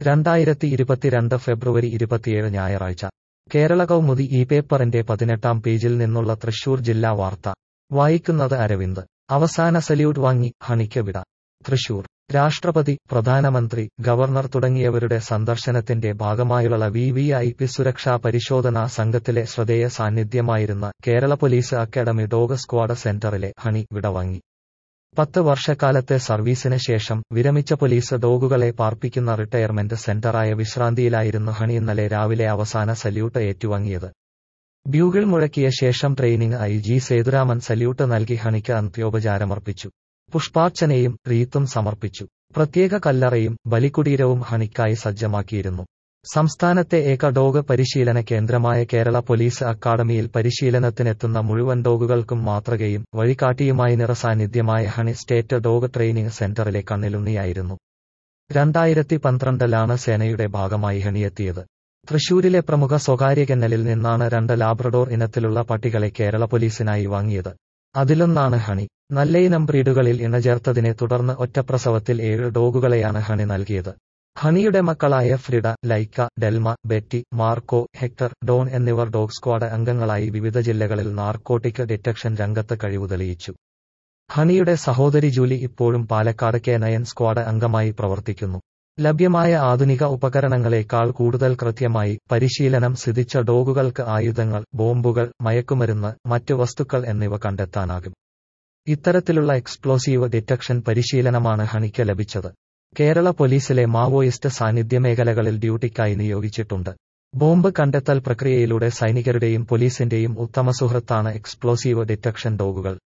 രണ്ടായിരത്തി ഇരുപത്തിരണ്ട് ഫെബ്രുവരി ഇരുപത്തിയേഴ് ഞായറാഴ്ച കേരള കൗമുദി ഈ പേപ്പറിന്റെ പതിനെട്ടാം പേജിൽ നിന്നുള്ള തൃശൂർ ജില്ലാ വാർത്ത വായിക്കുന്നത് അരവിന്ദ് അവസാന സല്യൂട്ട് വാങ്ങി ഹണിക്ക് വിട തൃശൂർ രാഷ്ട്രപതി പ്രധാനമന്ത്രി ഗവർണർ തുടങ്ങിയവരുടെ സന്ദർശനത്തിന്റെ ഭാഗമായുള്ള വി വി ഐ പി സുരക്ഷാ പരിശോധനാ സംഘത്തിലെ ശ്രദ്ധേയ സാന്നിധ്യമായിരുന്ന Kerala police academy dog squad സെന്ററിലെ ഹണി വിടവാങ്ങി പത്ത് വർഷക്കാലത്തെ സർവീസിന് ശേഷം വിരമിച്ച പോലീസ് ഡോഗുകളെ പാർപ്പിക്കുന്ന റിട്ടയർമെന്റ് സെന്ററായ വിശ്രാന്തിയിലായിരുന്നു ഹണി ഇന്നലെ രാവിലെ അവസാന സല്യൂട്ട് ഏറ്റുവാങ്ങിയത് ബ്യൂഗിൾ മുഴക്കിയ ശേഷം training I G Sethuraman salute നൽകി ഹണിക്ക് അന്ത്യോപചാരമർപ്പിച്ചു പുഷ്പാർച്ചനയും റീത്തും സമർപ്പിച്ചു പ്രത്യേക കല്ലറയും ബലികുടീരവും ഹണിക്കായി സജ്ജമാക്കിയിരുന്നു സംസ്ഥാനത്തെ ഏക ഡോഗ് പരിശീലന കേന്ദ്രമായ കേരള പോലീസ് അക്കാദമിയിൽ പരിശീലനത്തിനെത്തുന്ന മുഴുവൻ ഡോഗുകൾക്കും മാതൃകയും വഴികാട്ടിയുമായി നിറസാന്നിധ്യമായ ഹണി സ്റ്റേറ്റ് ഡോഗ് ട്രെയിനിംഗ് സെന്ററിലെ കണ്ണിലുണ്ണിയായിരുന്നു രണ്ടായിരത്തി പന്ത്രണ്ടിലാണ് സേനയുടെ ഭാഗമായി ഹണിയെത്തിയത് തൃശൂരിലെ പ്രമുഖ സ്വകാര്യ കെന്നലിൽ നിന്നാണ് രണ്ട് ലാബ്രഡോർ ഇനത്തിലുള്ള പട്ടികളെ കേരള പോലീസിനായി വാങ്ങിയത് അതിലൊന്നാണ് ഹണി നല്ലയിനം ബ്രീഡുകളിൽ ഇണചേർത്തതിനെ തുടർന്ന് ഒറ്റപ്രസവത്തിൽ ഏഴ് ഡോഗുകളെയാണ് ഹണി നൽകിയത് ഹണിയുടെ മക്കളായ Frida Laika Delma Betty Marco Hector Don എന്നിവർ ഡോഗ് സ്ക്വാഡ് അംഗങ്ങളായി വിവിധ ജില്ലകളിൽ നാർക്കോട്ടിക് ഡിറ്റക്ഷൻ രംഗത്ത് കഴിവ് തെളിയിച്ചു ഹണിയുടെ സഹോദരി ജൂലി ഇപ്പോഴും പാലക്കാട് കെ നയൻ സ്ക്വാഡ് അംഗമായി പ്രവർത്തിക്കുന്നു ലഭ്യമായ ആധുനിക ഉപകരണങ്ങളെക്കാൾ കൂടുതൽ കൃത്യമായി പരിശീലനം സിദ്ധിച്ച ഡോഗുകൾക്ക് ആയുധങ്ങൾ ബോംബുകൾ മയക്കുമരുന്ന് മറ്റു വസ്തുക്കൾ എന്നിവ കണ്ടെത്താനാകും ഇത്തരത്തിലുള്ള എക്സ്പ്ലോസീവ് ഡിറ്റക്ഷൻ പരിശീലനമാണ് ഹണിക്ക് ലഭിച്ചത് കേരള പോലീസിലെ മാവോയിസ്റ്റ് സാന്നിധ്യ മേഖലകളിൽ ഡ്യൂട്ടിക്കായി നിയോഗിച്ചിട്ടുണ്ട് ബോംബ് കണ്ടെത്തൽ പ്രക്രിയയിലൂടെ സൈനികരുടെയും പോലീസിന്റെയും ഉത്തമ സുഹൃത്താണ് എക്സ്പ്ലോസീവ് ഡിറ്റക്ഷൻ ഡോഗുകൾ